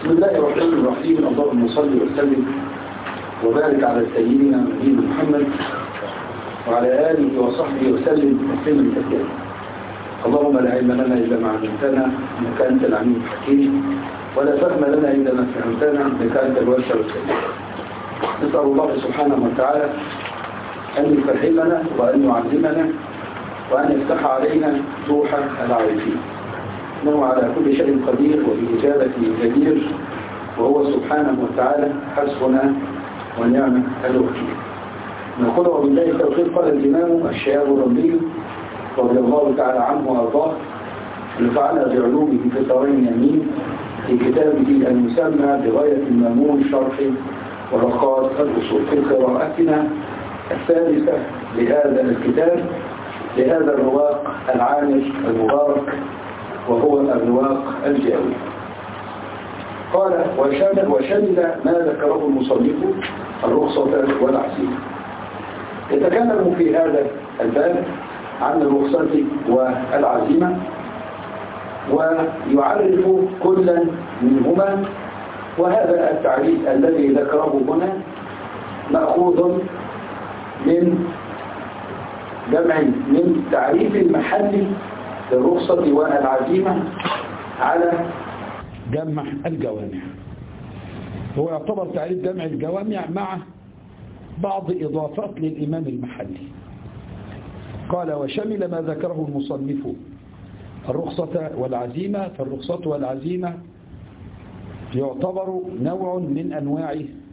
بسم الله الرحمن الرحيم اللهم صل وسلم وبارك على سيدنا نبينا محمد وعلى آله وصحبه وسلم تسليما كثيرا اللهم لا علم لنا إلا ما علمتنا إنك أنت العليم الحكيم ولا فهم لنا إلا ما فهمتنا إنك أنت الواسع الكريم نسأل الله سبحانه وتعالى أن يفهمنا وأن يعلمنا وأن يفتح علينا روح العارفين إنه على كل شيء قدير وبإجابة جدير وهو سبحانه وتعالى حسبنا ونعم الوكيل نقول وبالله التوفيق قال الإمام الشهاب الرملي رضي الله تعالى عنه وأرضاه نفعنا بعلومه في الدارين يمين في كتابه المسمى بغاية المامون شرح ورقات الأصول في قراءتنا الثالثة لهذا الكتاب لهذا الرواق العامر المبارك وهو الرواق الجاوي قال وشمل وشمل ما ذكره المصنف الرخصة والعزيمة يتكلم في هذا الباب عن الرخصة والعزيمة ويعرف كلا منهما وهذا التعريف الذي ذكره هنا مأخوذ من جمع من تعريف المحل للرخصة والعزيمة على جمع الجوامع هو يعتبر تعريف جمع الجوامع مع بعض إضافات للإمام المحلي قال وشمل ما ذكره المصنف الرخصة والعزيمة فالرخصة والعزيمة يعتبر نوع من أنواع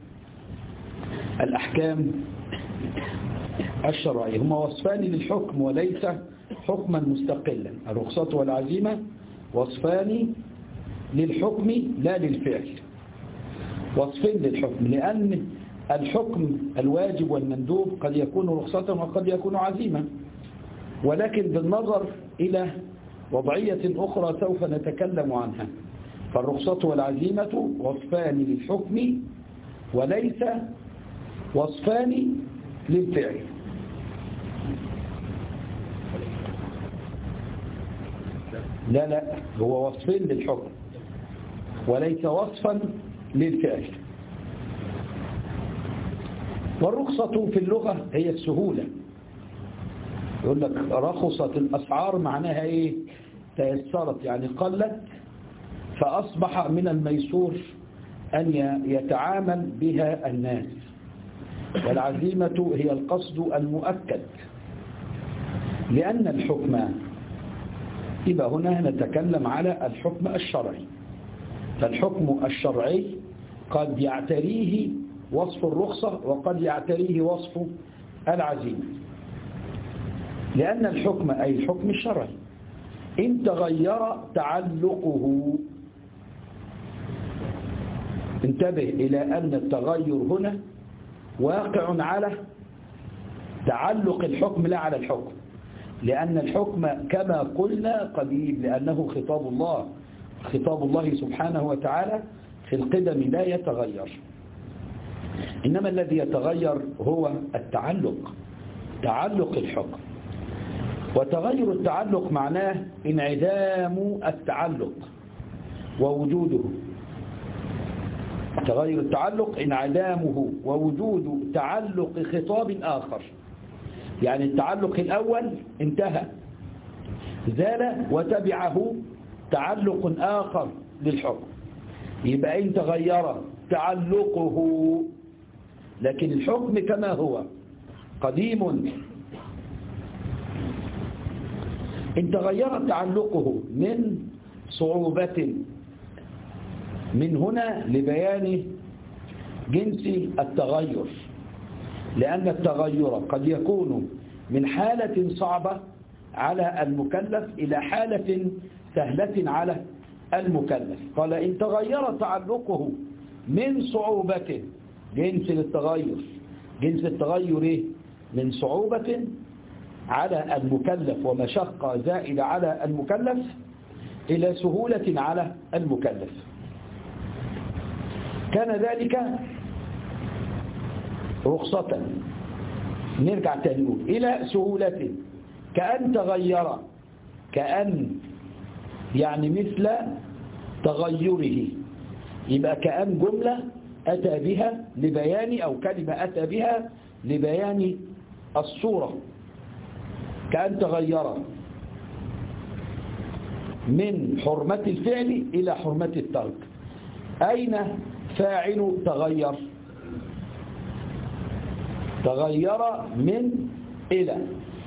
الأحكام الشرعية هما وصفان للحكم وليس حكما مستقلا الرخصة والعزيمة وصفان للحكم لا للفعل وصفين للحكم لأن الحكم الواجب والمندوب قد يكون رخصة وقد يكون عزيمة ولكن بالنظر إلى وضعية أخرى سوف نتكلم عنها فالرخصة والعزيمة وصفان للحكم وليس وصفان للفعل لا لا هو وصفين للحكم وليس وصفا للفعل والرخصة في اللغة هي السهولة يقول لك رخصت الأسعار معناها إيه تيسرت يعني قلت فأصبح من الميسور أن يتعامل بها الناس والعزيمة هي القصد المؤكد لأن الحكم يبقى هنا نتكلم على الحكم الشرعي فالحكم الشرعي قد يعتريه وصف الرخصة وقد يعتريه وصف العزيمة لأن الحكم أي الحكم الشرعي إن تغير تعلقه انتبه إلى أن التغير هنا واقع على تعلق الحكم لا على الحكم لأن الحكم كما قلنا قديم لأنه خطاب الله خطاب الله سبحانه وتعالى في القدم لا يتغير إنما الذي يتغير هو التعلق تعلق الحكم وتغير التعلق معناه انعدام التعلق ووجوده تغير التعلق انعدامه ووجود تعلق خطاب آخر يعني التعلق الأول انتهى زال وتبعه تعلق آخر للحكم يبقى إن تغير تعلقه لكن الحكم كما هو قديم إن تغير تعلقه من صعوبة من هنا لبيان جنس التغير لأن التغير قد يكون من حالة صعبة على المكلف إلى حالة سهلة على المكلف قال إن تغير تعلقه من صعوبة جنس للتغير جنس التغير إيه؟ من صعوبة على المكلف ومشقة زائدة على المكلف إلى سهولة على المكلف كان ذلك رخصة نرجع تاني نقول إلى سهولة كأن تغير كأن يعني مثل تغيره يبقى كأن جملة أتى بها لبيان أو كلمة أتى بها لبيان الصورة كأن تغير من حرمة الفعل إلى حرمة الترك أين فاعل تغير تغير من إلى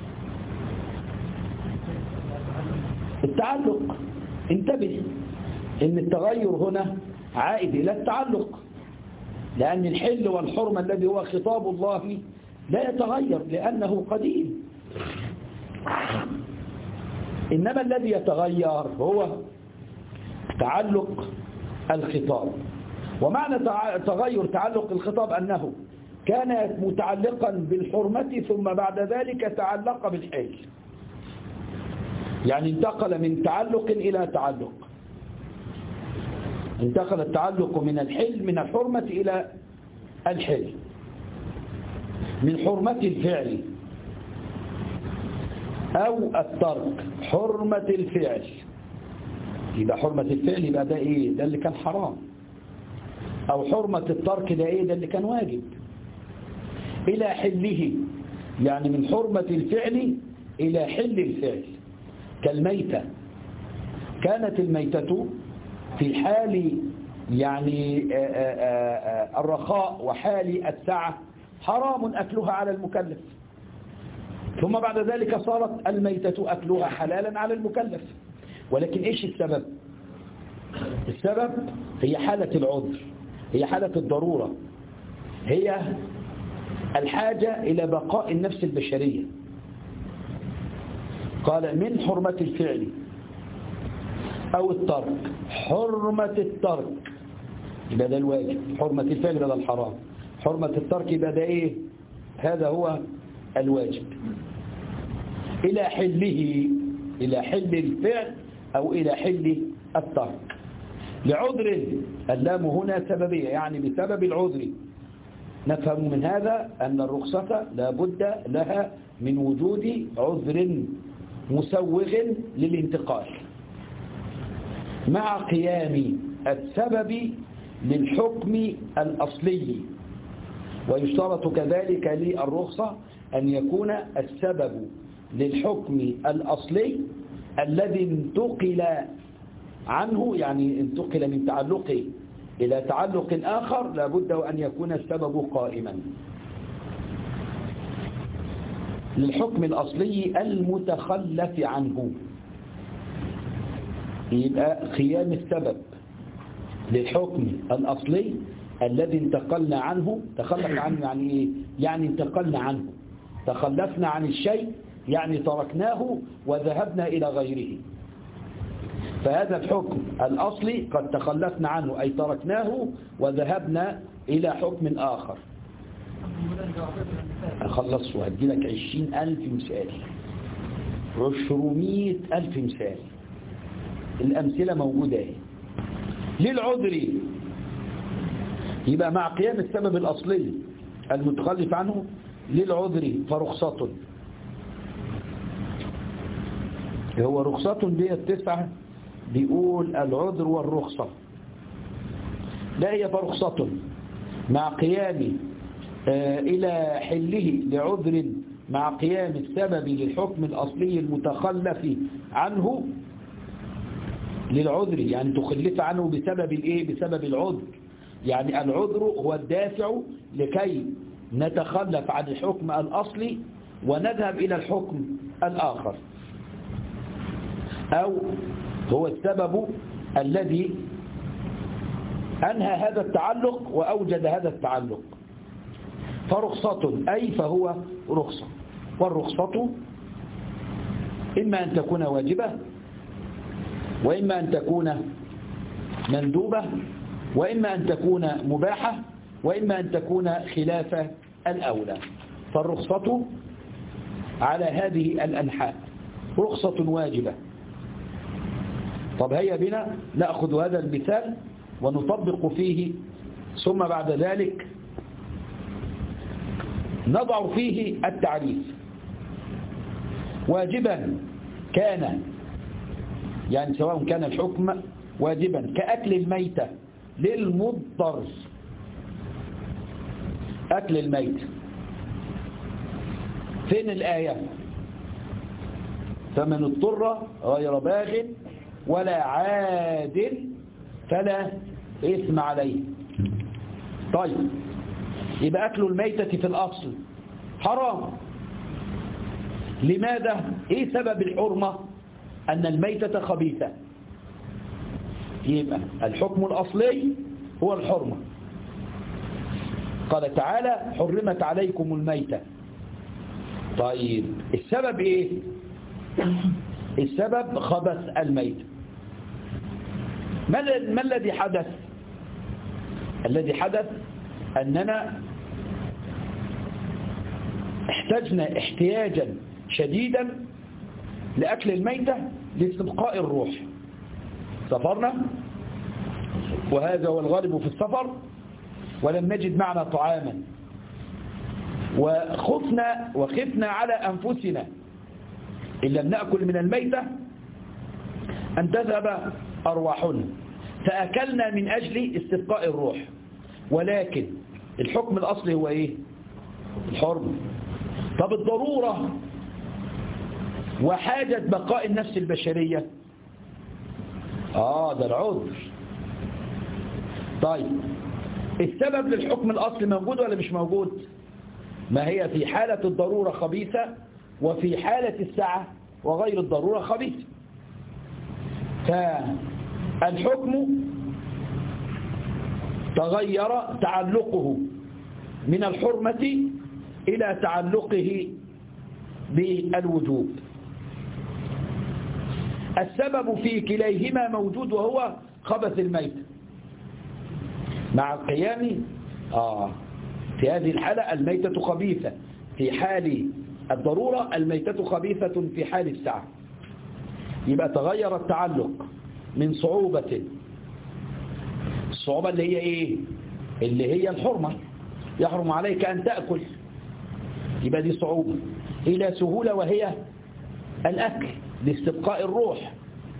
التعلق انتبه ان التغير هنا عائد إلى التعلق لأن الحل والحرمة الذي هو خطاب الله لا يتغير لأنه قديم إنما الذي يتغير هو تعلق الخطاب ومعنى تغير تعلق الخطاب أنه كان متعلقا بالحرمة ثم بعد ذلك تعلق بالحل يعني انتقل من تعلق إلى تعلق انتقل التعلق من الحل من الحرمة إلى الحل من حرمة الفعل أو الترك حرمة الفعل يبقى حرمة الفعل يبقى ده إيه ده اللي كان حرام أو حرمة الترك ده إيه ده اللي كان واجب إلى حله يعني من حرمة الفعل إلى حل الفعل كالميتة كانت الميتة في حال يعني الرخاء وحال السعة حرام أكلها على المكلف ثم بعد ذلك صارت الميتة أكلها حلالا على المكلف ولكن إيش السبب السبب هي حالة العذر هي حالة الضرورة هي الحاجة إلى بقاء النفس البشرية قال من حرمة الفعل أو الترك حرمة الترك يبقى ده الواجب حرمة الفعل يبقى ده الحرام حرمة الترك يبقى ده إيه هذا هو الواجب إلى حله إلى حل الفعل أو إلى حل الترك لعذر اللام هنا سببية يعني بسبب العذر نفهم من هذا أن الرخصة لا بد لها من وجود عذر مسوغ للانتقال مع قيام السبب للحكم الأصلي ويشترط كذلك للرخصة أن يكون السبب للحكم الأصلي الذي انتقل عنه يعني انتقل من تعلقه إلى تعلق آخر لابد أن يكون السبب قائما للحكم الأصلي المتخلف عنه يبقى قيام السبب للحكم الأصلي الذي انتقلنا عنه تخلف عنه يعني إيه؟ يعني انتقلنا عنه تخلفنا عن الشيء يعني تركناه وذهبنا إلى غيره فهذا الحكم الأصلي قد تخلفنا عنه أي تركناه وذهبنا إلى حكم آخر أخلص وهدي لك عشرين ألف مثال عشرمية ألف مثال الأمثلة موجودة للعذر يبقى مع قيام السبب الأصلي المتخلف عنه للعذر فرخصة هو رخصة دي التسعة بيقول العذر والرخصة لا هي فرخصة مع قيام آه إلى حله لعذر مع قيام السبب للحكم الأصلي المتخلف عنه للعذر يعني تخلف عنه بسبب الايه بسبب العذر يعني العذر هو الدافع لكي نتخلف عن الحكم الأصلي ونذهب إلى الحكم الآخر أو هو السبب الذي أنهى هذا التعلق وأوجد هذا التعلق فرخصة أي فهو رخصة والرخصة إما أن تكون واجبة وإما أن تكون مندوبة وإما أن تكون مباحة وإما أن تكون خلاف الأولى فالرخصة على هذه الأنحاء رخصة واجبة طب هيا بنا نأخذ هذا المثال ونطبق فيه ثم بعد ذلك نضع فيه التعريف واجبا كان يعني سواء كان الحكم واجبا كأكل الميتة للمضطر أكل الميت فين الآية فمن اضطر غير باغ ولا عاد فلا إثم عليه طيب يبقى أكل الميتة في الأصل حرام لماذا ايه سبب الحرمة ان الميتة خبيثة يبقى الحكم الاصلي هو الحرمة قال تعالى حرمت عليكم الميتة طيب السبب ايه السبب خبث الميت ما ما الذي حدث الذي حدث أننا احتجنا احتياجا شديدا لأكل الميتة لاستبقاء الروح سافرنا وهذا هو الغالب في السفر ولم نجد معنا طعاما وخفنا وخفنا على أنفسنا إن لم نأكل من الميتة أن تذهب أرواحنا فأكلنا من أجل استبقاء الروح ولكن الحكم الأصلي هو إيه الحرم طب الضرورة وحاجة بقاء النفس البشرية آه ده العذر طيب السبب للحكم الأصلي موجود ولا مش موجود ما هي في حالة الضرورة خبيثة وفي حالة السعة وغير الضرورة خبيثة فالحكم تغير تعلقه من الحرمة إلى تعلقه بالوجوب السبب في كليهما موجود وهو خبث الميت مع القيام آه في هذه الحالة الميتة خبيثة في حال الضرورة الميتة خبيثة في حال السعة يبقى تغير التعلق من صعوبة الصعوبة اللي هي ايه اللي هي الحرمة يحرم عليك أن تأكل يبقى دي صعوبة إلى سهولة وهي الأكل لاستبقاء الروح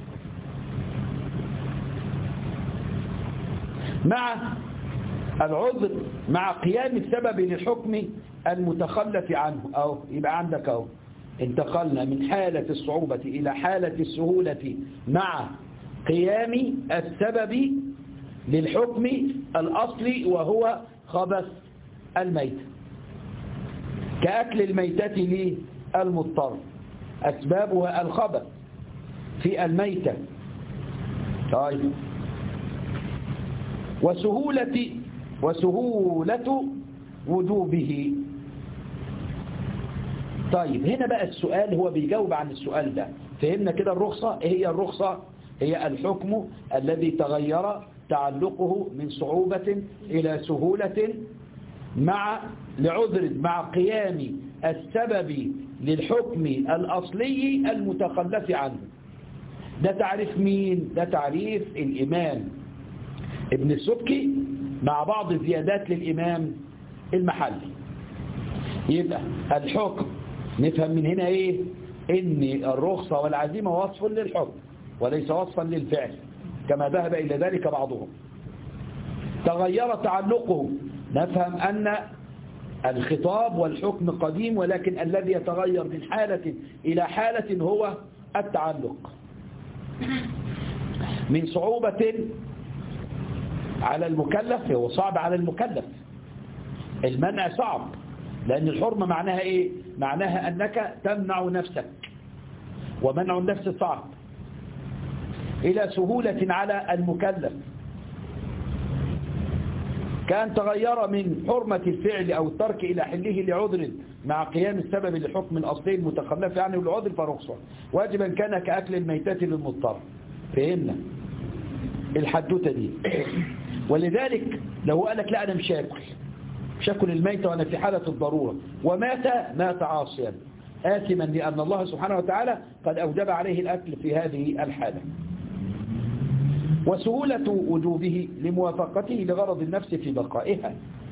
مع العذر مع قيام السبب للحكم المتخلف عنه أو يبقى عندك أو انتقلنا من حالة الصعوبة إلى حالة السهولة مع قيام السبب للحكم الأصلي وهو خبث الميت كأكل الميتة للمضطر أسبابها الخبث في الميتة طيب وسهولة وسهولة وجوبه طيب هنا بقى السؤال هو بيجاوب عن السؤال ده فهمنا كده الرخصة ايه هي الرخصة هي الحكم الذي تغير تعلقه من صعوبة إلى سهولة مع لعذر مع قيام السبب للحكم الأصلي المتخلف عنه ده تعريف مين؟ ده تعريف الإمام ابن السبكي مع بعض الزيادات للإمام المحلي يبقى الحكم نفهم من هنا ايه ان الرخصة والعزيمة وصف للحكم وليس وصفا للفعل كما ذهب إلى ذلك بعضهم تغير تعلقه نفهم أن الخطاب والحكم قديم ولكن الذي يتغير من حالة إلى حالة هو التعلق من صعوبة على المكلف هو صعب على المكلف المنع صعب لأن الحرمة معناها إيه معناها أنك تمنع نفسك ومنع النفس صعب إلى سهولة على المكلف كان تغير من حرمة الفعل أو الترك إلى حله لعذر مع قيام السبب لحكم الأصلي المتخلف عنه العذر فرخصة واجبا كان كأكل الميتة للمضطر فهمنا الحدوتة دي ولذلك لو قال لك لا أنا مش هاكل مش هاكل الميتة وأنا في حالة الضرورة ومات مات عاصيا آثما لأن الله سبحانه وتعالى قد أوجب عليه الأكل في هذه الحالة وسهولة وجوبه لموافقته لغرض النفس في بقائها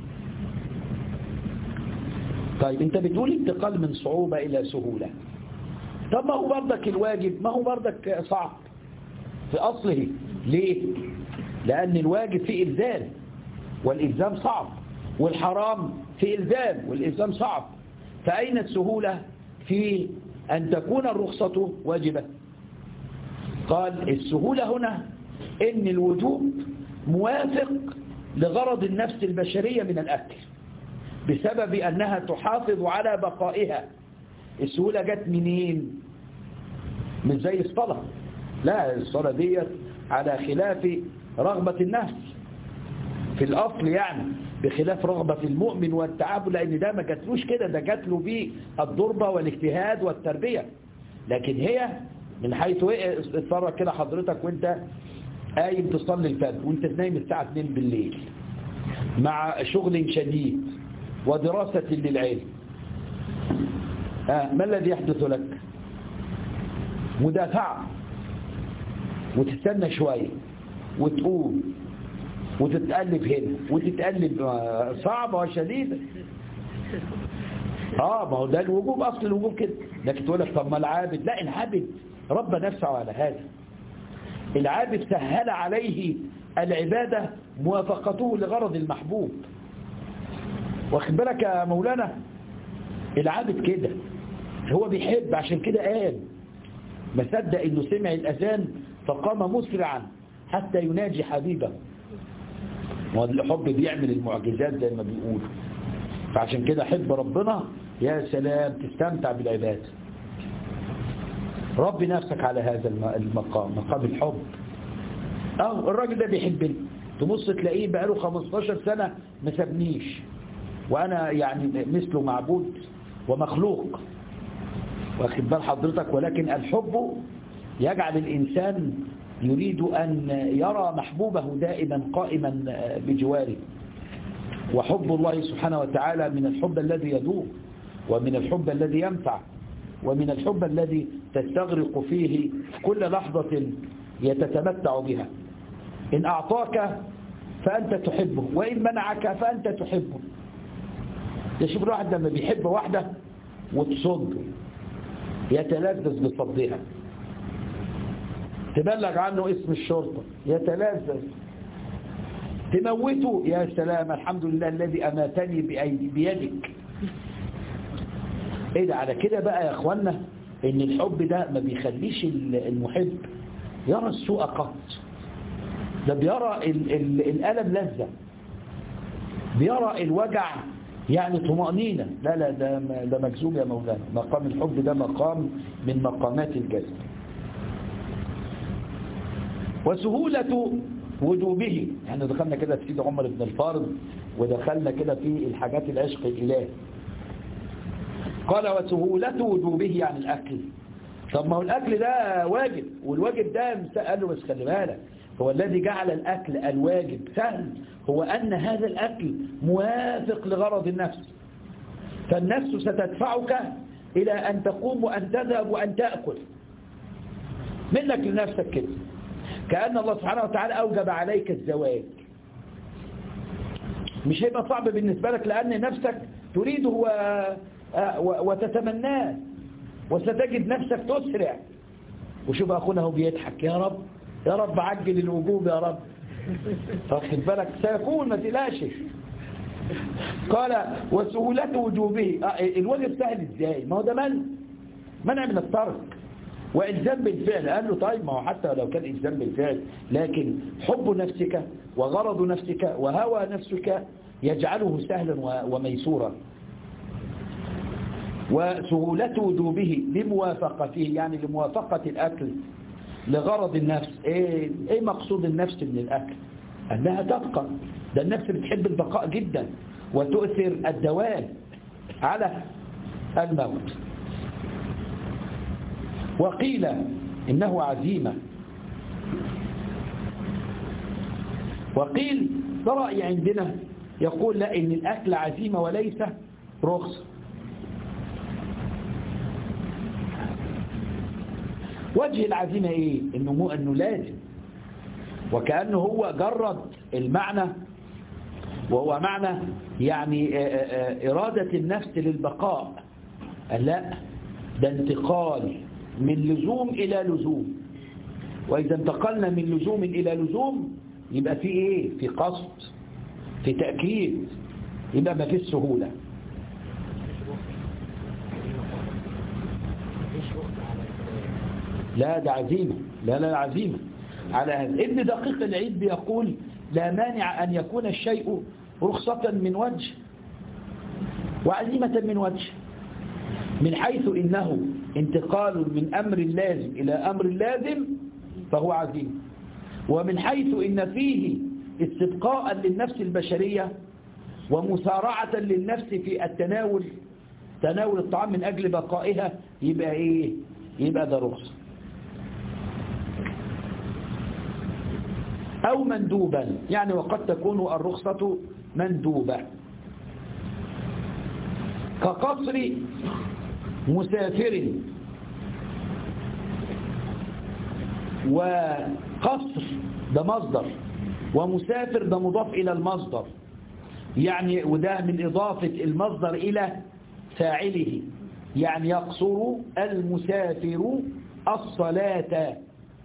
طيب انت بتقول انتقال من صعوبة إلى سهولة طب ما هو بردك الواجب ما هو بردك صعب في أصله ليه لأن الواجب فيه إلزام والإلزام صعب والحرام فيه إلزام والإلزام صعب فأين السهولة في أن تكون الرخصة واجبة قال السهولة هنا إن الوجوب موافق لغرض النفس البشرية من الأكل بسبب أنها تحافظ على بقائها السهولة جت منين مش زي الصلاة لا الصلاة ديت على خلاف رغبة النفس في الأصل يعني بخلاف رغبة المؤمن والتعب لأن ده ما جاتلوش كده ده جاتله بيه الضربة والاجتهاد والتربية لكن هي من حيث اتفرج كده حضرتك وانت قايم تصلي الفجر وانت نايم الساعة 2 بالليل مع شغل شديد ودراسة للعلم آه ما الذي يحدث لك مدافعة وتستنى شوية وتقوم وتتقلب هنا وتتقلب صعبة وشديدة اه ما هو ده الوجوب اصل الوجوب كده لكن تقول لك طب ما العابد لا العابد ربى نفسه على هذا العابد سهل عليه العبادة موافقته لغرض المحبوب واخد بالك يا مولانا العابد كده هو بيحب عشان كده قال ما صدق انه سمع الاذان فقام مسرعا حتى يناجي حبيبه والحب بيعمل المعجزات زي ما بيقولوا فعشان كده حب ربنا يا سلام تستمتع بالعبادة ربي نفسك على هذا المقام مقام الحب اه الراجل ده بيحبني تبص تلاقيه بقاله 15 سنة ما سابنيش وانا يعني مثله معبود ومخلوق واخد بال حضرتك ولكن الحب يجعل الإنسان يريد أن يرى محبوبه دائما قائما بجواره وحب الله سبحانه وتعالى من الحب الذي يدوم ومن الحب الذي ينفع ومن الحب الذي تستغرق فيه كل لحظة يتتمتع بها إن أعطاك فأنت تحبه وإن منعك فأنت تحبه يشوف الواحد لما بيحب واحدة وتصد يتلذذ بصدها تبلغ عنه اسم الشرطة يتلذذ تموته يا سلام الحمد لله الذي أماتني بيدك ايه ده على كده بقى يا اخوانا ان الحب ده ما بيخليش المحب يرى السوء قط ده بيرى ال ال الألم لذة بيرى الوجع يعني طمأنينة لا لا ده ده مجزوم يا مولانا مقام الحب ده مقام من مقامات الجذب وسهولة وجوبه يعني دخلنا كده في سيد عمر بن الفارض ودخلنا كده في الحاجات العشق الإله قال وسهولة وجوبه يعني الأكل طب ما هو الأكل ده واجب والواجب ده قال له بس خلي بالك هو الذي جعل الأكل الواجب سهل هو أن هذا الأكل موافق لغرض النفس فالنفس ستدفعك إلى أن تقوم وأن تذهب وأن تأكل منك لنفسك كده كأن الله سبحانه وتعالى أوجب عليك الزواج مش هيبقى صعب بالنسبة لك لأن نفسك تريده و... وتتمناه وستجد نفسك تسرع وشوف أخونا هو بيضحك يا رب يا رب عجل الوجوب يا رب فاخد بالك سيكون ما تقلقش قال وسهولة وجوبه الواجب سهل ازاي ما هو ده منع منع من الترك والزام بالفعل قال له طيب ما هو حتى لو كان الزام بالفعل لكن حب نفسك وغرض نفسك وهوى نفسك يجعله سهلا وميسورا وسهولة وجوبه لموافقته يعني لموافقة الأكل لغرض النفس ايه, ايه مقصود النفس من الأكل أنها تبقى ده النفس بتحب البقاء جدا وتؤثر الدوام على الموت وقيل إنه عزيمة وقيل برأي عندنا يقول لا إن الأكل عزيمة وليس رخصة وجه العزيمة ايه انه, مو انه لازم وكأنه هو جرد المعنى وهو معنى يعني إرادة النفس للبقاء لا ده انتقال من لزوم إلى لزوم وإذا انتقلنا من لزوم إلى لزوم يبقى في ايه في قصد في تأكيد يبقى ما فيش سهولة لا ده عزيمة لا لا عزيمة على هذا ابن دقيق العيد بيقول لا مانع أن يكون الشيء رخصة من وجه وعزيمة من وجه من حيث إنه انتقال من أمر لازم إلى أمر لازم فهو عزيم ومن حيث إن فيه استبقاء للنفس البشرية ومسارعة للنفس في التناول تناول الطعام من أجل بقائها يبقى إيه يبقى ده رخصة أو مندوبا يعني وقد تكون الرخصة مندوبة كقصر مسافر وقصر ده مصدر ومسافر ده مضاف إلى المصدر يعني وده من إضافة المصدر إلى فاعله يعني يقصر المسافر الصلاة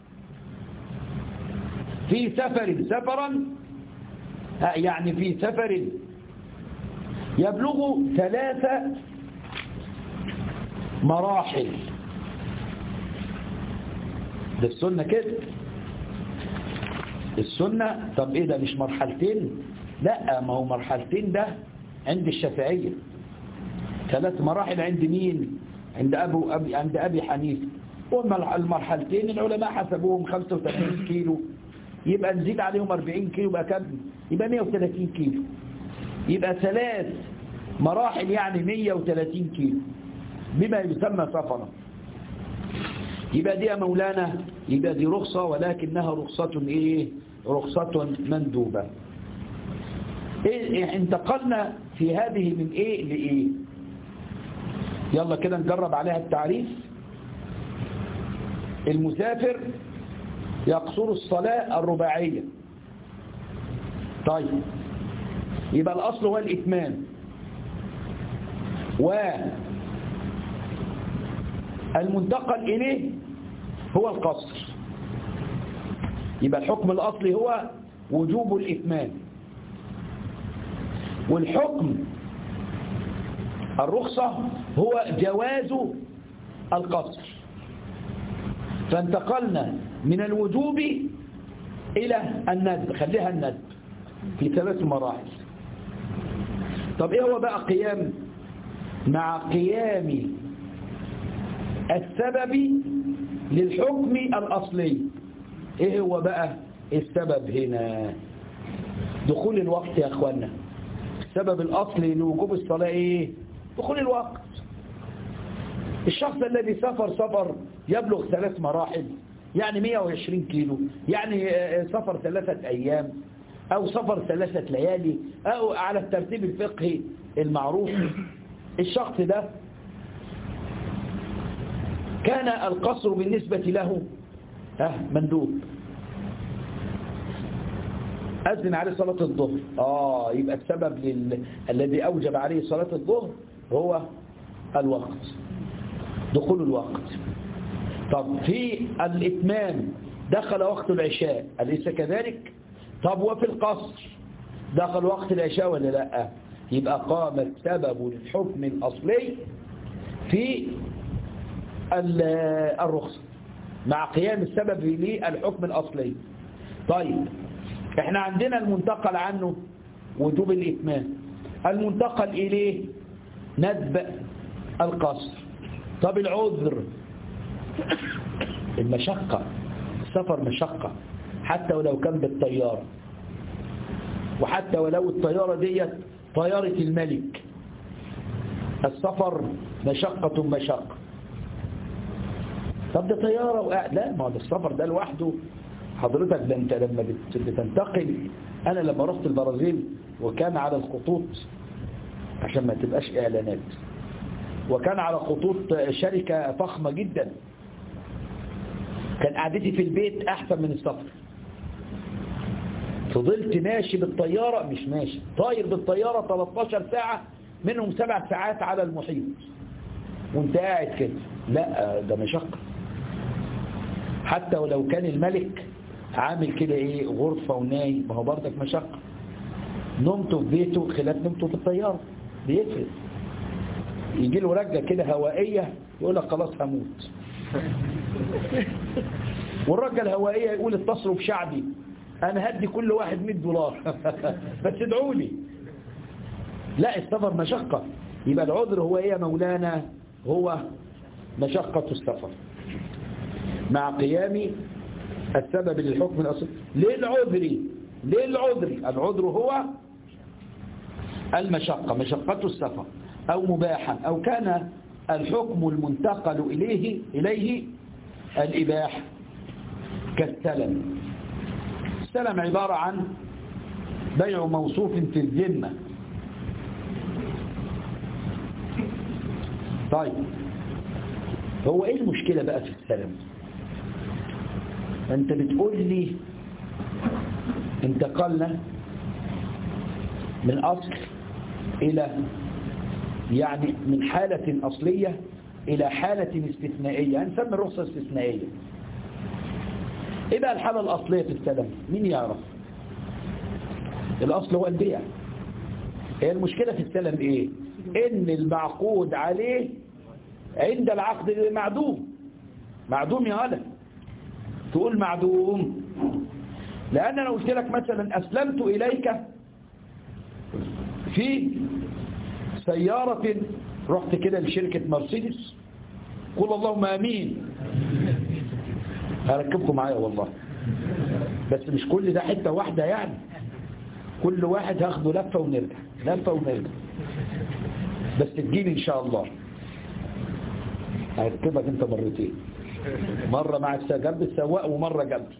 في سفر سفرا يعني في سفر يبلغ ثلاث مراحل ده السنة كده السنة طب ايه ده مش مرحلتين لا ما هو مرحلتين ده عند الشافعية ثلاث مراحل عند مين عند أبو أبي عند أبي حنيفة والمرحلتين العلماء حسبوهم 85 كيلو يبقى نزيد عليهم 40 كيلو يبقى كم يبقى 130 كيلو يبقى ثلاث مراحل يعني 130 كيلو بما يسمى سفرا يبقى دي يا مولانا يبقى دي رخصة ولكنها رخصة ايه رخصة مندوبة إيه انتقلنا في هذه من ايه لايه يلا كده نجرب عليها التعريف المسافر يقصر الصلاة الرباعية طيب يبقى الأصل هو الإتمام والمنتقل إليه هو القصر يبقى الحكم الأصلي هو وجوب الإتمام والحكم الرخصة هو جواز القصر فانتقلنا من الوجوب إلى الندب خليها الندب في ثلاث مراحل طب إيه هو بقى قيام مع قيام السبب للحكم الأصلي إيه هو بقى السبب هنا دخول الوقت يا أخوانا السبب الأصلي لوجوب الصلاة إيه دخول الوقت الشخص الذي سافر سفر يبلغ ثلاث مراحل يعني 120 كيلو يعني سفر ثلاثة أيام أو سفر ثلاثة ليالي أو على الترتيب الفقهي المعروف الشخص ده كان القصر بالنسبة له ها مندوب أذن عليه صلاة الظهر آه يبقى السبب لل... الذي أوجب عليه صلاة الظهر هو الوقت دخول الوقت طب في الإتمام دخل وقت العشاء أليس كذلك طب وفي القصر دخل وقت العشاء ولا لا يبقى قام السبب الحكم الأصلي في الرخصة مع قيام السبب للحكم الأصلي طيب احنا عندنا المنتقل عنه وجوب الإتمام المنتقل إليه ندب القصر طب العذر المشقة السفر مشقة حتى ولو كان بالطيارة وحتى ولو الطيارة ديت طيارة الملك السفر مشقة مشقة طب ده طيارة وقاعد لا ما ده السفر ده لوحده حضرتك ده انت لما بتنتقل انا لما رحت البرازيل وكان على الخطوط عشان ما تبقاش اعلانات وكان على خطوط شركة فخمة جدا كان قعدتي في البيت احسن من السفر فضلت ماشي بالطيارة مش ماشي طاير بالطيارة 13 ساعة منهم سبع ساعات على المحيط وانت قاعد كده لا ده مشقة حتى ولو كان الملك عامل كده ايه غرفة ونايم ما هو برضك مشقة نمته في بيته خلاف نمته في الطيارة بيفرق يجي له رجة كده هوائية يقول لك خلاص هموت والرجة الهوائية يقول اتصلوا بشعبي انا هدي كل واحد 100 دولار بس ادعوا لي لا السفر مشقة يبقى العذر هو ايه يا مولانا هو مشقة السفر مع قيام السبب للحكم الأصلي للعذر للعذر العذر هو المشقة مشقة السفر أو مباحا أو كان الحكم المنتقل إليه إليه الإباحة كالسلم السلم عبارة عن بيع موصوف في الذمة طيب هو ايه المشكلة بقى في السلم انت بتقول لي انتقلنا من اصل الى يعني من حالة اصلية الى حالة استثنائية هنسمي الرخصة استثنائية ايه بقى الحالة الاصلية في السلم مين يعرف الاصل هو البيع هي المشكلة في السلم ايه ان المعقود عليه عند العقد معدوم معدوم يا ولد تقول معدوم لأن أنا قلت لك مثلا أسلمت إليك في سيارة رحت كده لشركة مرسيدس قول اللهم أمين هركبكم معايا والله بس مش كل ده حتة واحدة يعني كل واحد هاخده لفة ونرجع لفة ونرجع بس تجيني إن شاء الله هركبك انت مرتين مرة مع جنب السواق ومرة جنبي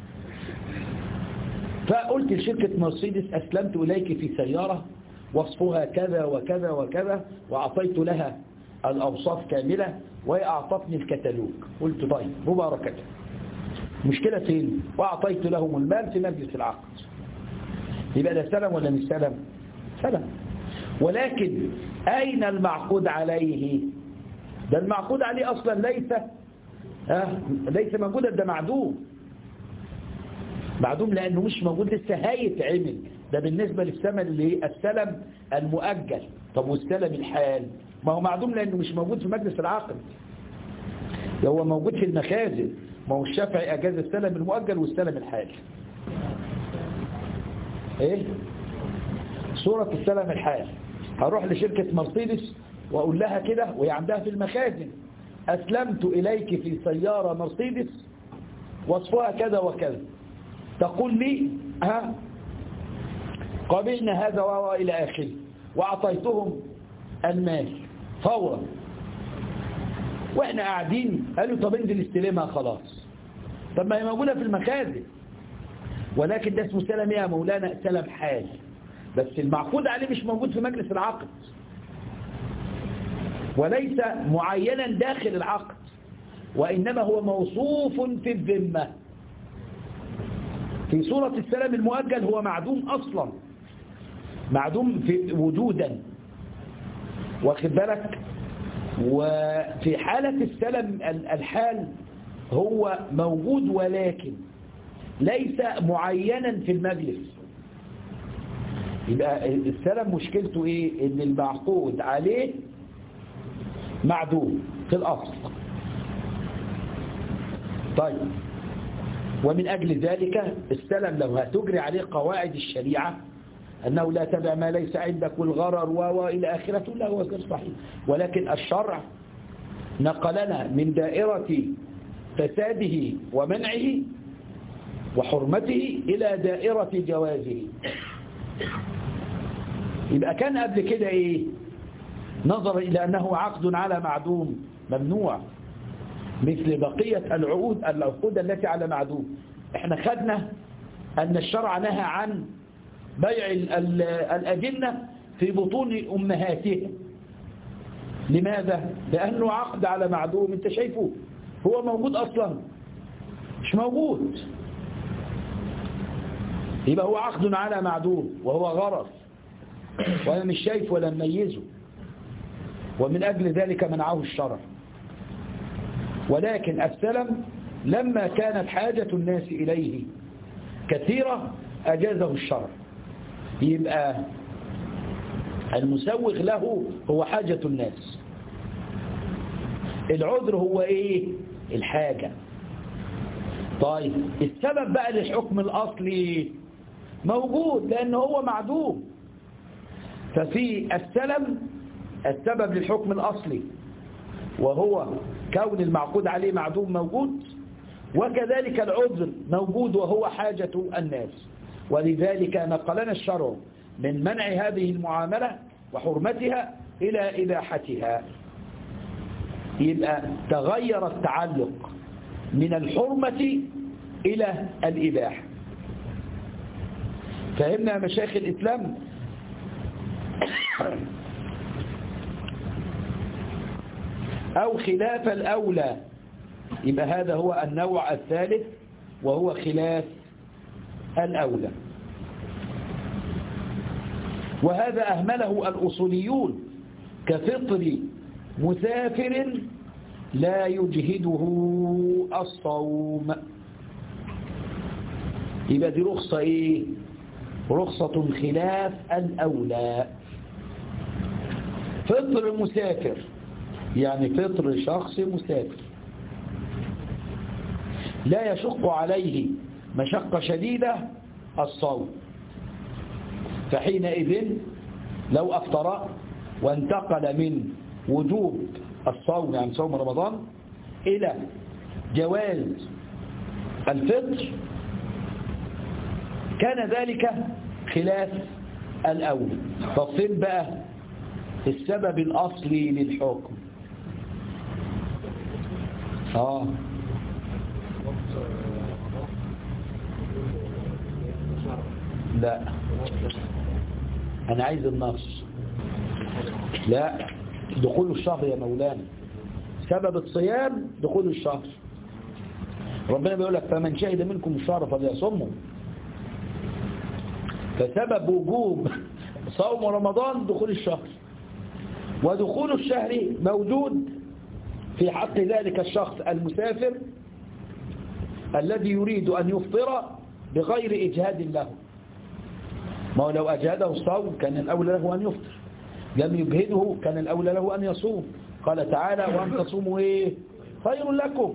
فقلت لشركة مرسيدس أسلمت إليك في سيارة وصفها كذا وكذا وكذا وأعطيت لها الأوصاف كاملة وهي أعطتني الكتالوج قلت طيب مباركة مشكلة فين وأعطيت لهم المال في مجلس العقد يبقى ده سلم ولا مش سلم سلم ولكن أين المعقود عليه ده المعقود عليه أصلا ليس آه ليس موجودا ده معدوم معدوم لأنه مش موجود لسه هيتعمل ده بالنسبة للثمن اللي السلم المؤجل طب والسلم الحال ما هو معدوم لأنه مش موجود في مجلس العقد ده هو موجود في المخازن ما هو الشافعي أجاز السلم المؤجل والسلم الحال ايه صورة السلم الحال هروح لشركة مرسيدس وأقول لها كده وهي عندها في المخازن أسلمت إليك في سيارة مرسيدس وصفها كذا وكذا تقول لي ها قبلنا هذا وإلى آخره وأعطيتهم المال فورا وإحنا قاعدين قالوا طب انزل استلمها خلاص طب ما هي موجودة في المخازن ولكن ده اسمه سلم يا مولانا سلم حال بس المعقود عليه مش موجود في مجلس العقد وليس معينا داخل العقد وإنما هو موصوف في الذمة في صورة السلام المؤجل هو معدوم أصلا معدوم في وجودا واخد بالك وفي حالة السلم الحال هو موجود ولكن ليس معينا في المجلس يبقى السلم مشكلته ايه ان المعقود عليه معدوم في الأصل طيب ومن أجل ذلك السلم لو هتجري عليه قواعد الشريعة أنه لا تبع ما ليس عندك والغرر وإلى آخرته لا هو غير صحيح ولكن الشرع نقلنا من دائرة فساده ومنعه وحرمته إلى دائرة جوازه يبقى كان قبل كده إيه نظر إلى أنه عقد على معدوم ممنوع مثل بقية العقود العقود التي على معدوم احنا خدنا أن الشرع نهى عن بيع الأجنة في بطون أمهاتها لماذا؟ لأنه عقد على معدوم انت شايفه هو موجود أصلا مش موجود يبقى هو عقد على معدوم وهو غرض وأنا مش شايف ولا مميزه ومن أجل ذلك منعه الشرع ولكن السلم لما كانت حاجة الناس إليه كثيرة أجازه الشرع يبقى المسوغ له هو حاجة الناس العذر هو ايه الحاجة طيب السبب بقى للحكم الأصلي موجود لأنه هو معدوم ففي السلم السبب للحكم الأصلي وهو كون المعقود عليه معدوم موجود وكذلك العذر موجود وهو حاجة الناس ولذلك نقلنا الشرع من منع هذه المعاملة وحرمتها إلى إباحتها يبقى تغير التعلق من الحرمة إلى الإباحة فهمنا يا مشايخ الإسلام أو خلاف الأولى يبقى هذا هو النوع الثالث وهو خلاف الأولى وهذا أهمله الأصوليون كفطر مسافر لا يجهده الصوم يبقى دي رخصة إيه رخصة خلاف الأولى فطر مسافر يعني فطر شخص مسافر لا يشق عليه مشقة شديدة الصوم فحينئذ لو أفطر وانتقل من وجوب الصوم يعني صوم رمضان إلى جواز الفطر كان ذلك خلاف الأول طب فين بقى السبب الأصلي للحكم آه لا أنا عايز النص لا دخول الشهر يا مولانا سبب الصيام دخول الشهر ربنا بيقول لك فمن شهد منكم الشهر فليصمه فسبب وجوب صوم رمضان دخول الشهر ودخول الشهر موجود في حق ذلك الشخص المسافر الذي يريد أن يفطر بغير إجهاد له ما هو لو أجهده الصوم كان الأولى له أن يفطر لم يجهده كان الأولى له أن يصوم قال تعالى وأن تصوموا إيه خير لكم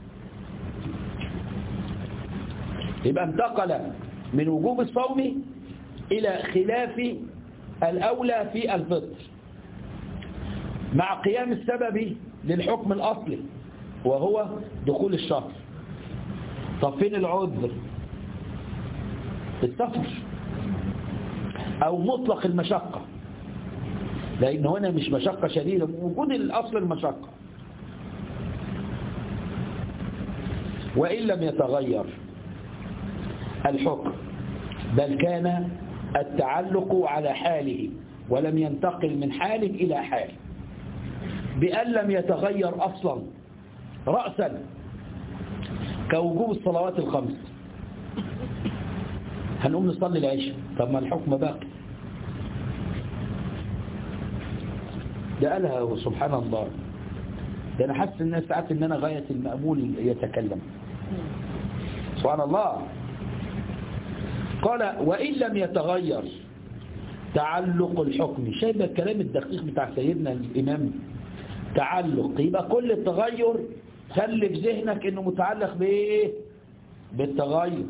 يبقى انتقل من وجوب الصوم إلى خلاف الأولى في الفطر مع قيام السبب للحكم الأصلي وهو دخول الشهر طب فين العذر السفر أو مطلق المشقة لأن هنا مش مشقة شديدة وجود الأصل المشقة وإن لم يتغير الحكم بل كان التعلق على حاله ولم ينتقل من حال إلى حال بأن لم يتغير أصلا رأسا كوجوب الصلوات الخمس هنقوم نصلي العشاء طب ما الحكم باقي ده قالها سبحان الله ده انا حاسس الناس ساعات ان انا غاية المأمول يتكلم سبحان الله قال وإن لم يتغير تعلق الحكم شايف الكلام الدقيق بتاع سيدنا الإمام تعلق يبقى كل التغير خلي في ذهنك انه متعلق بايه بالتغير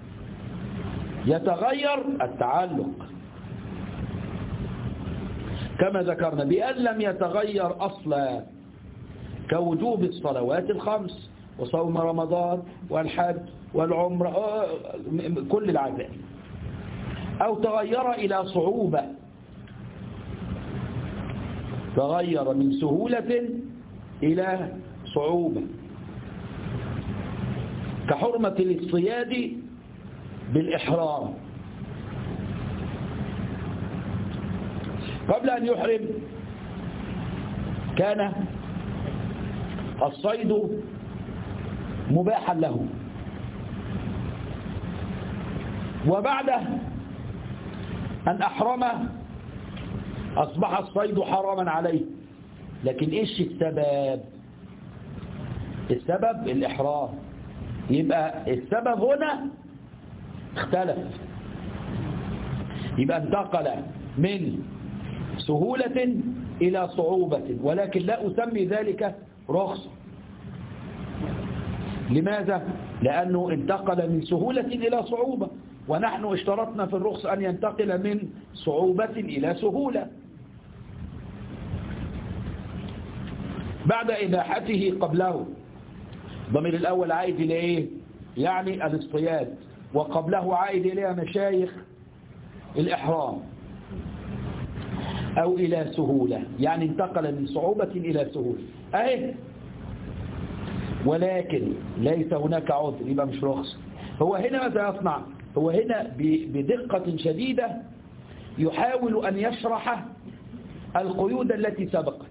يتغير التعلق كما ذكرنا بأن لم يتغير أصلا كوجوب الصلوات الخمس وصوم رمضان والحج والعمر كل العذاب أو تغير إلى صعوبة تغير من سهولة إلى صعوبة كحرمة الاصطياد بالإحرام قبل أن يحرم كان الصيد مباحا له وبعد أن أحرم أصبح الصيد حراما عليه لكن إيش السبب السبب الإحرام يبقى السبب هنا اختلف يبقى انتقل من سهولة إلى صعوبة ولكن لا أسمي ذلك رخصة لماذا؟ لأنه انتقل من سهولة إلى صعوبة ونحن اشترطنا في الرخص أن ينتقل من صعوبة إلى سهولة بعد إباحته قبله ضمير الأول عائد إلى إيه؟ يعني الاصطياد وقبله عائد إلى مشايخ الإحرام أو إلى سهولة يعني انتقل من صعوبة إلى سهولة أهي ولكن ليس هناك عذر يبقى مش رخص هو هنا ماذا يصنع هو هنا بدقة شديدة يحاول أن يشرح القيود التي سبقت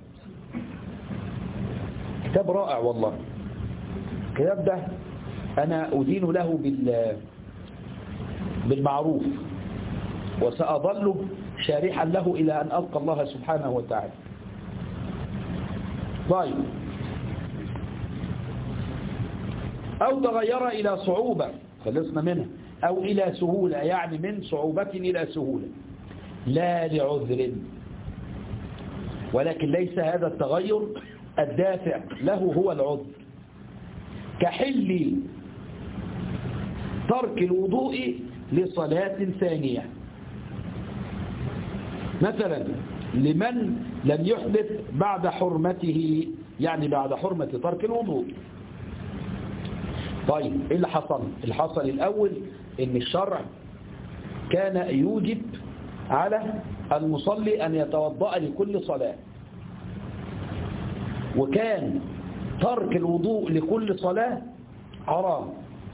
كتاب رائع والله الكتاب ده أنا أدين له بال بالمعروف وسأظل شارحا له إلى أن ألقى الله سبحانه وتعالى طيب أو تغير إلى صعوبة خلصنا منها أو إلى سهولة يعني من صعوبة إلى سهولة لا لعذر ولكن ليس هذا التغير الدافع له هو العذر كحل ترك الوضوء لصلاة ثانية مثلا لمن لم يحدث بعد حرمته يعني بعد حرمة ترك الوضوء طيب ايه اللي حصل اللي حصل الاول ان الشرع كان يوجب على المصلي ان يتوضأ لكل صلاة وكان ترك الوضوء لكل صلاة حرام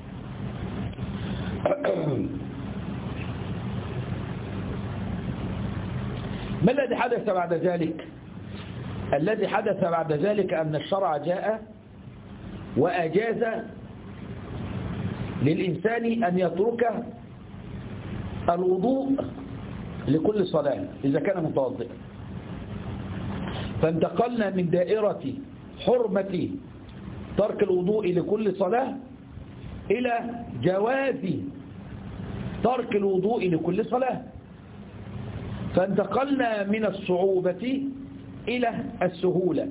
ما الذي حدث بعد ذلك الذي حدث بعد ذلك أن الشرع جاء وأجاز للإنسان أن يترك الوضوء لكل صلاة إذا كان متوضئا فانتقلنا من دائرة حرمة ترك الوضوء لكل صلاة إلى جواز ترك الوضوء لكل صلاة فانتقلنا من الصعوبة إلى السهولة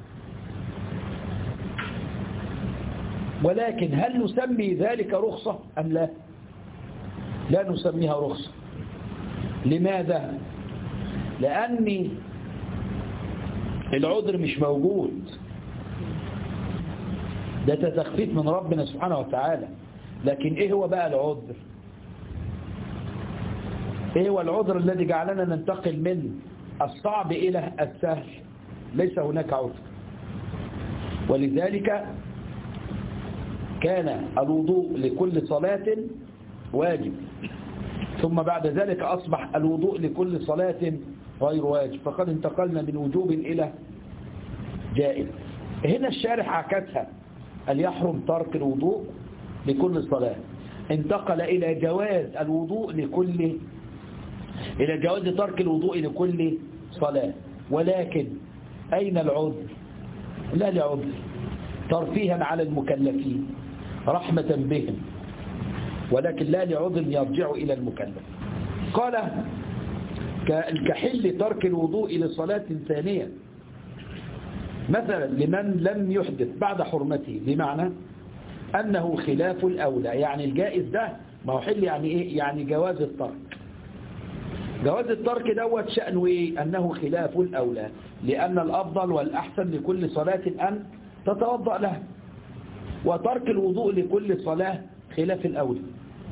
ولكن هل نسمي ذلك رخصة أم لا لا نسميها رخصة لماذا لأن العذر مش موجود ده تتخفيف من ربنا سبحانه وتعالى لكن ايه هو بقى العذر ايه هو العذر الذي جعلنا ننتقل من الصعب الى السهل ليس هناك عذر ولذلك كان الوضوء لكل صلاة واجب ثم بعد ذلك أصبح الوضوء لكل صلاة غير واجب فقد انتقلنا من وجوب إلى جائز هنا الشارح عكسها أن يحرم ترك الوضوء لكل صلاة انتقل إلى جواز الوضوء لكل إلى جواز ترك الوضوء لكل صلاة ولكن أين العذر لا لعذر ترفيها على المكلفين رحمة بهم ولكن لا لعذر يرجع إلى المكلف قال كحل ترك الوضوء لصلاة ثانية مثلا لمن لم يحدث بعد حرمته بمعنى أنه خلاف الأولى يعني الجائز ده ما هو حل يعني إيه يعني جواز الترك جواز الترك دوت شأنه إيه أنه خلاف الأولى لأن الأفضل والأحسن لكل صلاة أن تتوضأ لها وترك الوضوء لكل صلاة خلاف الأولى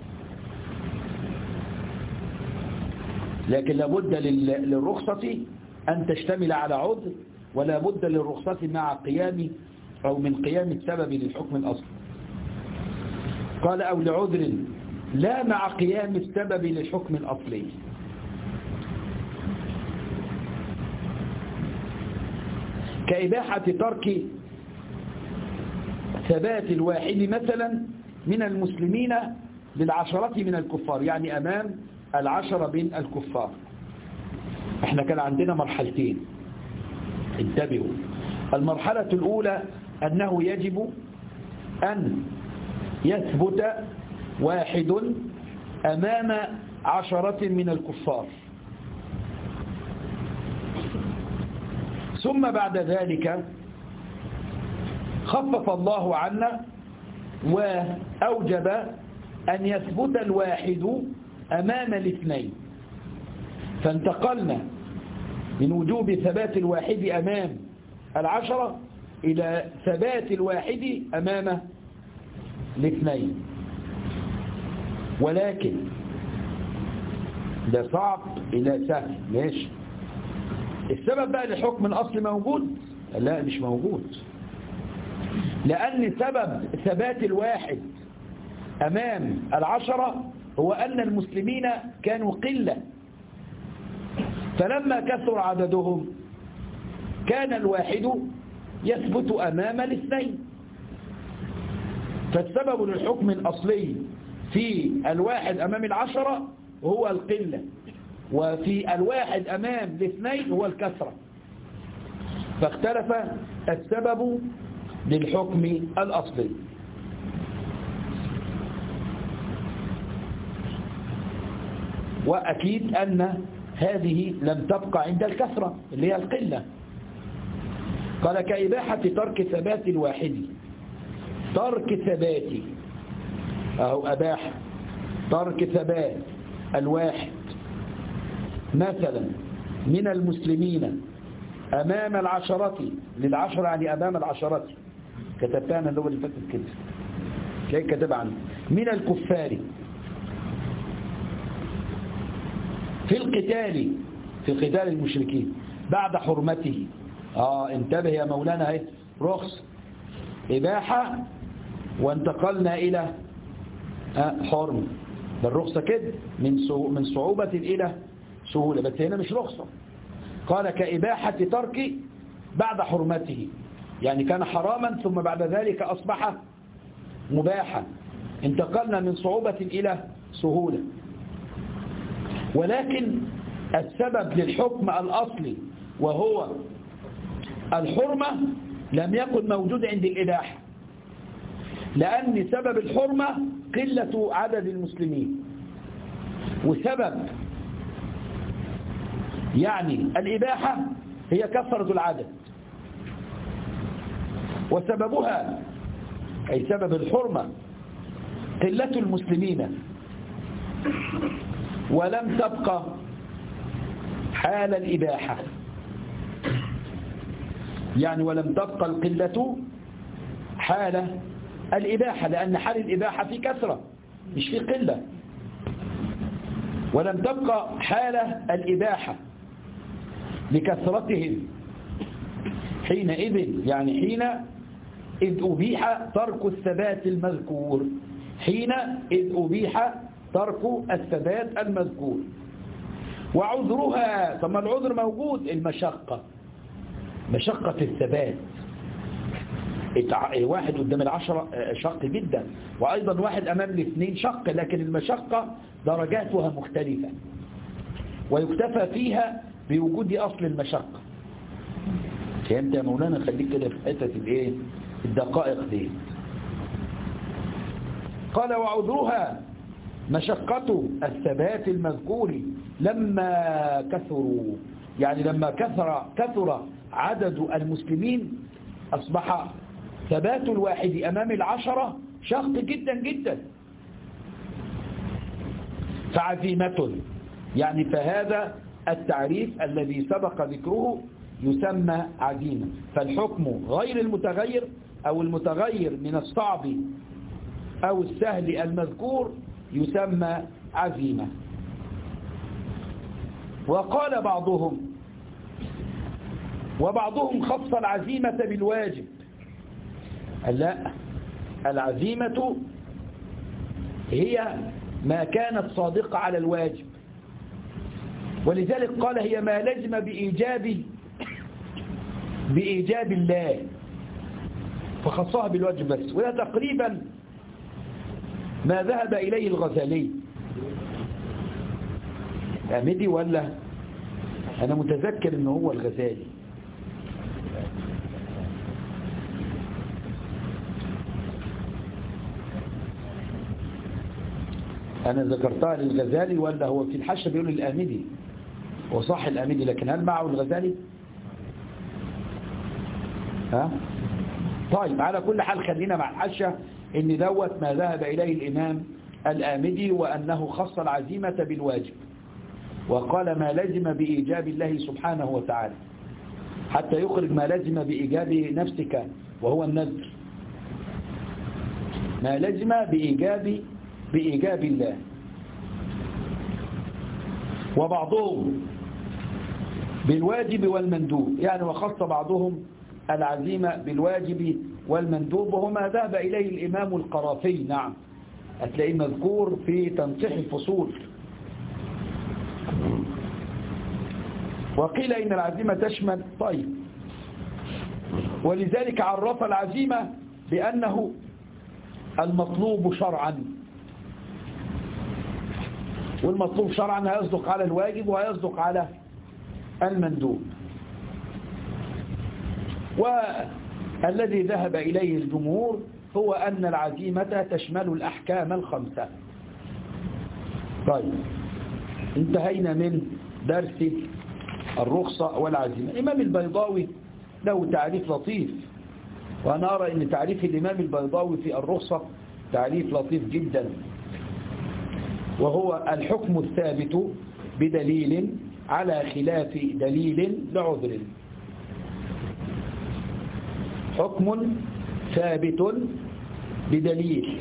لكن لابد للرخصة أن تشتمل على عذر ولا بد للرخصة مع قيام أو من قيام السبب للحكم الأصلي قال أو لعذر لا مع قيام السبب للحكم الأصلي كإباحة ترك ثبات الواحد مثلا من المسلمين للعشرة من الكفار يعني أمام العشرة من الكفار احنا كان عندنا مرحلتين انتبهوا المرحلة الأولى أنه يجب أن يثبت واحد أمام عشرة من الكفار ثم بعد ذلك خفف الله عنا وأوجب أن يثبت الواحد أمام الاثنين فانتقلنا من وجوب ثبات الواحد أمام العشرة إلى ثبات الواحد أمام الاثنين ولكن ده صعب إلى سهل ماشي السبب بقى للحكم الأصلي موجود لا مش موجود لأن سبب ثبات الواحد أمام العشرة هو أن المسلمين كانوا قلة فلما كثر عددهم كان الواحد يثبت أمام الاثنين فالسبب للحكم الأصلي في الواحد أمام العشرة هو القلة وفي الواحد أمام الاثنين هو الكثرة فاختلف السبب للحكم الأصلي وأكيد أن هذه لم تبقى عند الكثرة اللي هي القلة قال كإباحة ترك ثبات الواحد ترك ثبات أو أباح ترك ثبات الواحد مثلا من المسلمين أمام العشرة للعشرة يعني أمام العشرة كتبتها أنا اللغة اللي فاتت كده كي كتب عنه من الكفار في القتال في قتال المشركين بعد حرمته آه انتبه يا مولانا اهي رخص إباحة وانتقلنا إلى آه حرم ده الرخصة كده من من صعوبة إلى سهولة بس هنا مش رخصة قال كإباحة ترك بعد حرمته يعني كان حراما ثم بعد ذلك أصبح مباحا انتقلنا من صعوبة إلى سهولة ولكن السبب للحكم الأصلي وهو الحرمة لم يكن موجود عند الإباحة لأن سبب الحرمة قلة عدد المسلمين وسبب يعني الإباحة هي كثرة العدد وسببها أي سبب الحرمة قلة المسلمين ولم تبقى حال الإباحة يعني ولم تبقى القلة حال الإباحة لأن حال الإباحة في كثرة مش في قلة ولم تبقى حال الإباحة لكثرتهم حينئذ يعني حين إذ أبيح ترك الثبات المذكور حين إذ أبيح ترك الثبات المذكور وعذرها ثم العذر موجود المشقة مشقة الثبات واحد قدام العشرة شق جدا وأيضا واحد أمام الاثنين شق لكن المشقة درجاتها مختلفة ويكتفى فيها بوجود أصل المشقة فهمت يا مولانا خليك كده في حتة الايه الدقائق دي قال وعذرها مشقة الثبات المذكور لما كثروا يعني لما كثر كثر عدد المسلمين أصبح ثبات الواحد أمام العشرة شق جدا جدا فعزيمة يعني فهذا التعريف الذي سبق ذكره يسمى عزيمة فالحكم غير المتغير أو المتغير من الصعب أو السهل المذكور يسمى عزيمة وقال بعضهم وبعضهم خص العزيمة بالواجب لا العزيمة هي ما كانت صادقة على الواجب ولذلك قال هي ما لزم بإيجاب بإيجاب الله فخصها بالواجب بس وده تقريبا ما ذهب إليه الغزالي أمدي ولا أنا متذكر أنه هو الغزالي أنا ذكرتها للغزالي ولا هو في الحشة بيقول الآمدي وصح الآمدي لكن هل معه الغزالي ها طيب على كل حال خلينا مع الحشة ان دوت ما ذهب إليه الإمام الآمدي وأنه خص العزيمة بالواجب وقال ما لزم بإيجاب الله سبحانه وتعالى حتى يخرج ما لزم بإيجاب نفسك وهو النذر ما لزم بإيجاب بإيجاب الله وبعضهم بالواجب والمندوب يعني وخص بعضهم العزيمة بالواجب والمندوب وهما ذهب إليه الإمام القرافي نعم هتلاقيه مذكور في تنصيح الفصول وقيل إن العزيمة تشمل طيب ولذلك عرف العزيمة بأنه المطلوب شرعا والمطلوب شرعا هيصدق على الواجب وهيصدق على المندوب والذي ذهب إليه الجمهور هو أن العزيمة تشمل الأحكام الخمسة طيب انتهينا من درس الرخصة والعزيمة الإمام البيضاوي له تعريف لطيف وأنا أرى أن تعريف الإمام البيضاوي في الرخصة تعريف لطيف جدا وهو الحكم الثابت بدليل على خلاف دليل لعذر حكم ثابت بدليل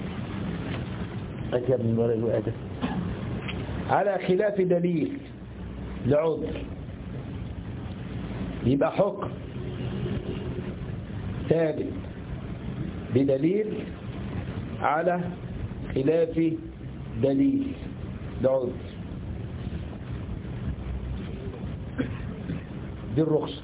أجاب من وراء الوئادة على خلاف دليل لعذر يبقى حكم ثابت بدليل على خلاف دليل لعذر دي الرخصة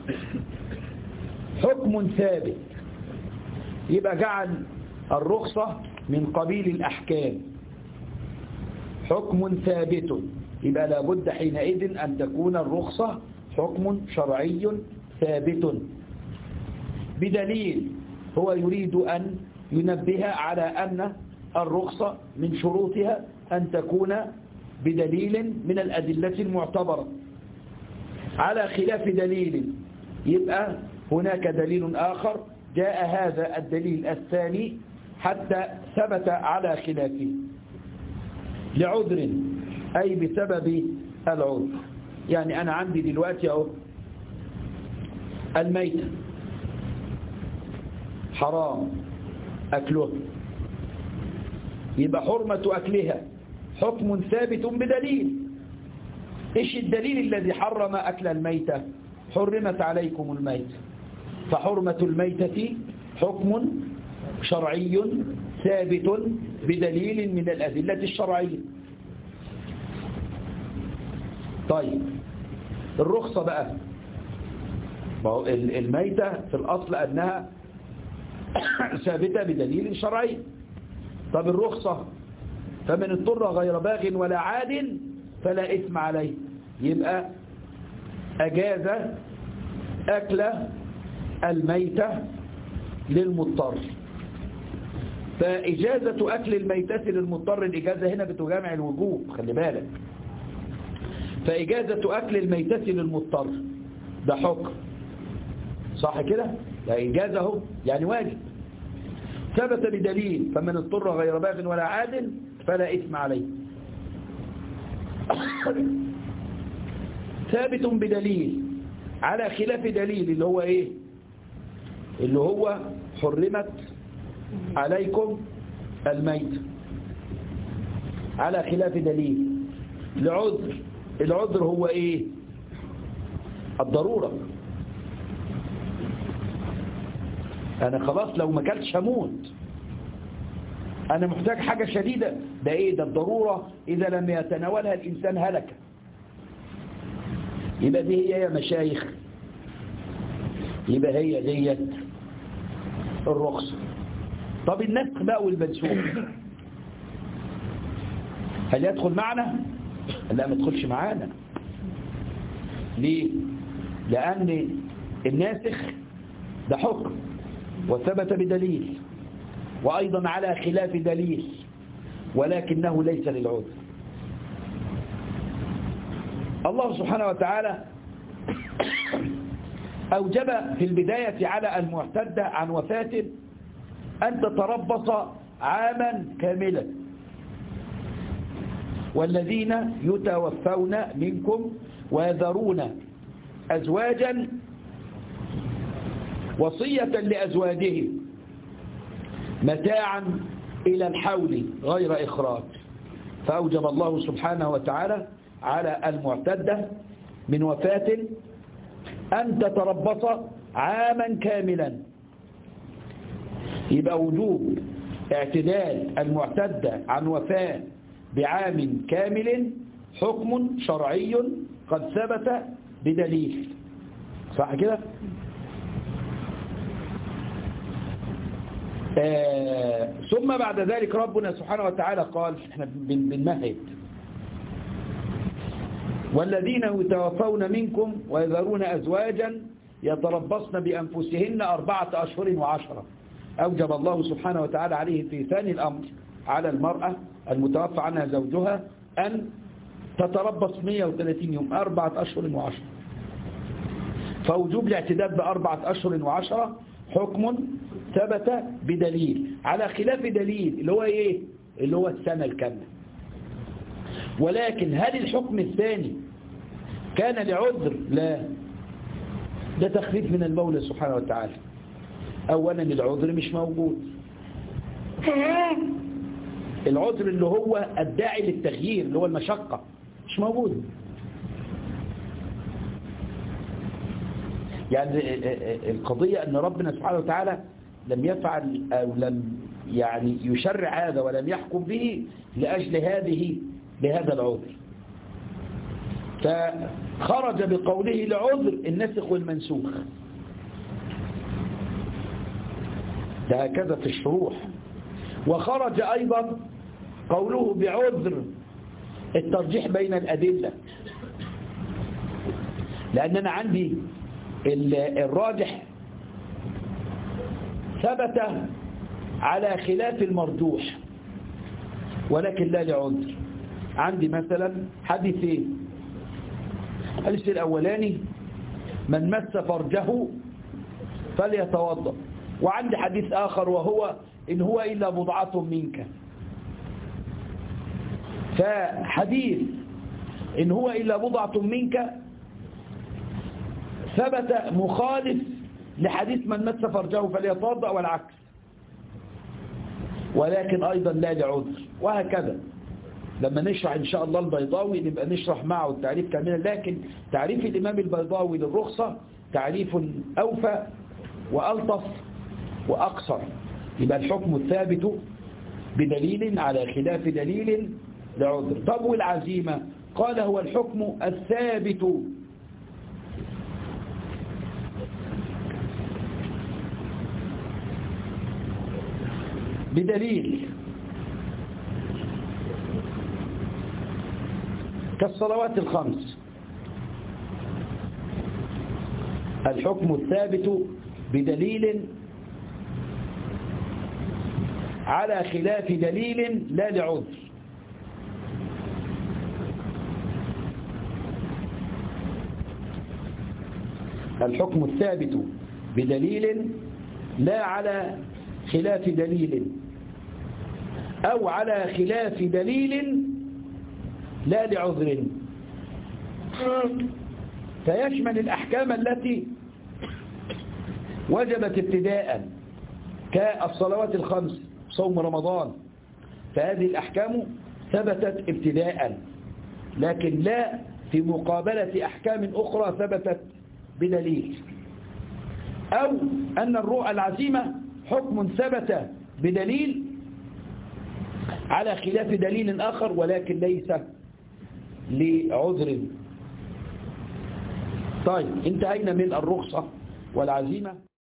حكم ثابت يبقى جعل الرخصة من قبيل الأحكام حكم ثابت يبقى لابد حينئذ أن تكون الرخصة حكم شرعي ثابت بدليل هو يريد أن ينبه على أن الرخصة من شروطها أن تكون بدليل من الأدلة المعتبرة على خلاف دليل يبقى هناك دليل آخر جاء هذا الدليل الثاني حتى ثبت على خلافه لعذر أي بسبب العذر يعني أنا عندي دلوقتي أهو الميت حرام أكله يبقى حرمة أكلها حكم ثابت بدليل إيش الدليل الذي حرم أكل الميتة حرمت عليكم الميت فحرمة الميتة حكم شرعي ثابت بدليل من الأدلة الشرعية طيب الرخصة بقى الميتة في الأصل أنها ثابتة بدليل شرعي طب الرخصة فمن اضطر غير باغ ولا عاد فلا إثم عليه يبقى أجاز أكل الميتة للمضطر فإجازة أكل الميتة للمضطر الإجازة هنا بتجامع الوجوب خلي بالك فإجازة أكل الميتة للمضطر ده حكم صح كده ده إجازة هو يعني واجب ثبت بدليل فمن اضطر غير باغ ولا عاد فلا إثم عليه ثابت بدليل على خلاف دليل اللي هو ايه اللي هو حرمت عليكم الميت على خلاف دليل العذر العذر هو ايه الضرورة انا خلاص لو ما كلتش هموت انا محتاج حاجة شديدة ده ايه ده الضرورة اذا لم يتناولها الانسان هلك يبقى دي هي يا مشايخ يبقى هي ديت الرخصة طب النسخ بقى والمنسوخ هل يدخل معنا لا ما تدخلش معانا ليه لأن الناسخ ده حكم وثبت بدليل وأيضا على خلاف دليل ولكنه ليس للعذر الله سبحانه وتعالى أوجب في البداية على المعتدة عن وفاة أن تتربص عاما كاملا والذين يتوفون منكم ويذرون أزواجا وصية لأزواجهم متاعا إلى الحول غير إخراج فأوجب الله سبحانه وتعالى على المعتدة من وفاة أن تتربص عاما كاملا يبقى وجوب اعتدال المعتدة عن وفاة بعام كامل حكم شرعي قد ثبت بدليل صح كده آه ثم بعد ذلك ربنا سبحانه وتعالى قال احنا بنمهد والذين يتوفون منكم ويذرون أزواجا يتربصن بأنفسهن أربعة أشهر وعشرة أوجب الله سبحانه وتعالى عليه في ثاني الأمر على المرأة المتوفى عنها زوجها أن تتربص 130 يوم أربعة أشهر وعشرة فوجوب الاعتداد بأربعة أشهر وعشرة حكم ثبت بدليل على خلاف دليل اللي هو إيه اللي هو السنة الكاملة ولكن هل الحكم الثاني كان لعذر لا ده تخفيف من المولى سبحانه وتعالى أولا العذر مش موجود العذر اللي هو الداعي للتغيير اللي هو المشقة مش موجود يعني القضية أن ربنا سبحانه وتعالى لم يفعل أو لم يعني يشرع هذا ولم يحكم به لأجل هذه بهذا العذر فخرج بقوله لعذر النسخ والمنسوخ ده هكذا في الشروح وخرج أيضا قوله بعذر الترجيح بين الأدلة لأن أنا عندي الراجح ثبت على خلاف المرجوح ولكن لا لعذر عندي مثلا حديثين الحديث الأولاني من مس فرجه فليتوضا وعندي حديث آخر وهو إن هو إلا بضعة منك فحديث إن هو إلا بضعة منك ثبت مخالف لحديث من مس فرجه فليتوضا والعكس ولكن أيضا لا لعذر وهكذا لما نشرح إن شاء الله البيضاوي نبقى نشرح معه التعريف كاملا لكن تعريف الإمام البيضاوي للرخصة تعريف أوفى وألطف وأقصر يبقى الحكم الثابت بدليل على خلاف دليل لعذر طب والعزيمة قال هو الحكم الثابت بدليل كالصلوات الخمس الحكم الثابت بدليل على خلاف دليل لا لعذر الحكم الثابت بدليل لا على خلاف دليل أو على خلاف دليل لا لعذر فيشمل الأحكام التي وجبت ابتداء كالصلوات الخمس صوم رمضان فهذه الأحكام ثبتت ابتداء لكن لا في مقابلة أحكام أخرى ثبتت بدليل أو أن الروح العزيمة حكم ثبت بدليل على خلاف دليل آخر ولكن ليس لعذر طيب انتهينا من الرخصة والعزيمة